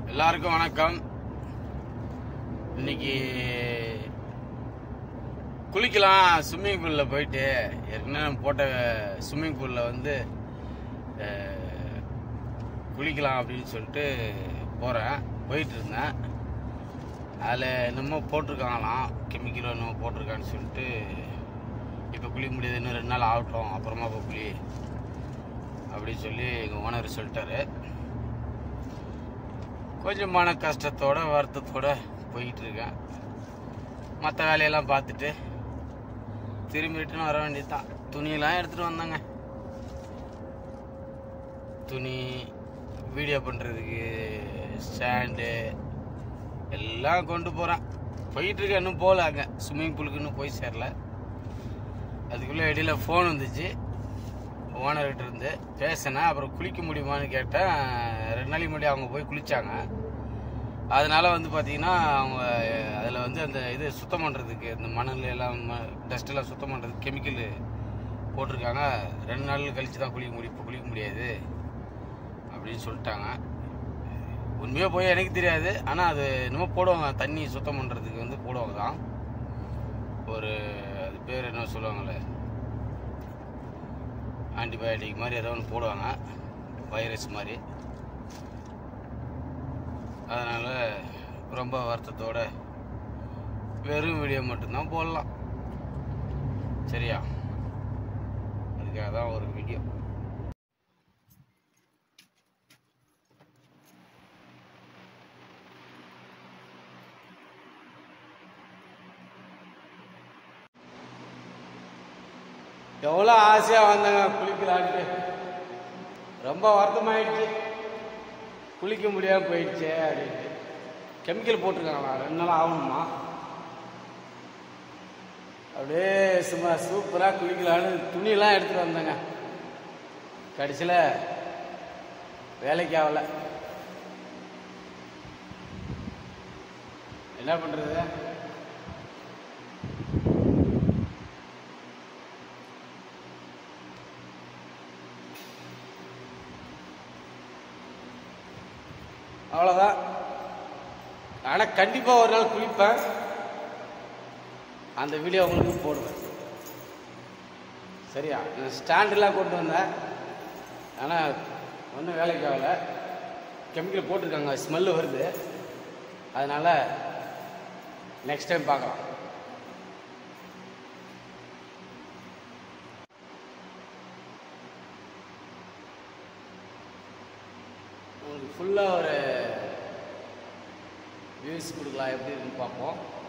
எல்லாருக்கும் வணக்கம் இன்னைக்கு குளிக்கலாம் ஸ்விம்மிங் பூல்ல போயிட்டு ஏற்கனவே நம்ம போட்ட ஸ்விம்மிங் பூல்ல வந்து அஹ், குளிக்கலாம் அப்படின்னு சொல்லிட்டு போறேன் போயிட்டு இருந்தேன் அதில் என்னமோ போட்டிருக்காங்களாம் கெமிக்கல் என்னமோ போட்டிருக்கான்னு சொல்லிட்டு இப்போ குளிக்க முடியாது இன்னும் ரெண்டு நாள் ஆகட்டும் அப்புறமா போய் குளி அப்படின்னு சொல்லி எங்கள் ஓனர் சொல்லிட்டாரு கொஞ்சம் மன கஷ்டத்தோட வருத்தத்தோட போயிட்டு இருக்கேன் மற்ற வேலையெல்லாம் பார்த்துட்டு திரும்பி ரிட்டர்ன் வர வேண்டியதுதான் துணியெல்லாம் எடுத்துகிட்டு வந்தாங்க துணி வீடியோ பண்ணுறதுக்கு ஸ்டாண்டு எல்லாம் கொண்டு போகிறேன் போயிட்டு இருக்கேன் இன்னும் போகல அங்கே ஸ்விம்மிங் பூலுக்கு இன்னும் போய் சேரல அதுக்குள்ளே இடையில ஃபோன் வந்துச்சு ஓனர்கிட்ட இருந்து பேசினேன் அப்புறம் குளிக்க முடியுமான்னு கேட்டேன் ரெண்டு நாளைக்கு முன்னாடி அவங்க போய் குளிச்சாங்க அதனால வந்து பார்த்தீங்கன்னா அவங்க அதில் வந்து அந்த இது சுத்தம் பண்ணுறதுக்கு இந்த மணல் எல்லாம் டஸ்ட் எல்லாம் சுத்தம் பண்ணுறதுக்கு கெமிக்கல் போட்டிருக்காங்க ரெண்டு நாள் கழிச்சு தான் குளிக்க முடியும் இப்போ குளிக்க முடியாது அப்படின்னு சொல்லிட்டாங்க உண்மையாக போய் எனக்கு தெரியாது ஆனால் அது என்னமோ போடுவாங்க தண்ணி சுத்தம் பண்ணுறதுக்கு வந்து போடுவாங்க தான் ஒரு அது பேர் என்ன சொல்லுவாங்களே ஆன்டிபயோட்டிக் மாதிரி ஏதோ ஒன்று போடுவாங்க வைரஸ் மாதிரி அதனால் ரொம்ப வருத்தத்தோட வெறும் வீடியோ மட்டும்தான் போடலாம் சரியா அதுக்காக தான் ஒரு வீடியோ எவ்வளோ ஆசையாக வந்தாங்க குளிக்கலான்ட்டு ரொம்ப வருத்தமாயிடுச்சு குளிக்க முடியாமல் போயிடுச்சு அப்படின்ட்டு கெமிக்கல் போட்டிருக்காங்களா ரெண்டு நாள் ஆகணுமா அப்படியே சும்மா சூப்பராக குளிக்கலான்னு துணியெல்லாம் எடுத்துகிட்டு வந்தேங்க கடைசியில் வேலைக்கு ஆகல என்ன பண்ணுறது அவ்வளோதான் ஆனால் கண்டிப்பாக ஒரு நாள் குளிப்பேன் அந்த வீடியோ உங்களுக்கு போடுவேன் சரியா நான் ஸ்டாண்டெலாம் கொண்டு வந்தேன் ஆனால் ஒன்றும் வேலைக்கு ஆகலை கெமிக்கல் போட்டிருக்காங்க ஸ்மெல்லு வருது அதனால் நெக்ஸ்ட் டைம் பார்க்கலாம் உங்களுக்கு ஃபுல்லாக ஒரு வியூஸ் கொடுக்கலாம் எப்படி இருக்குன்னு பார்ப்போம்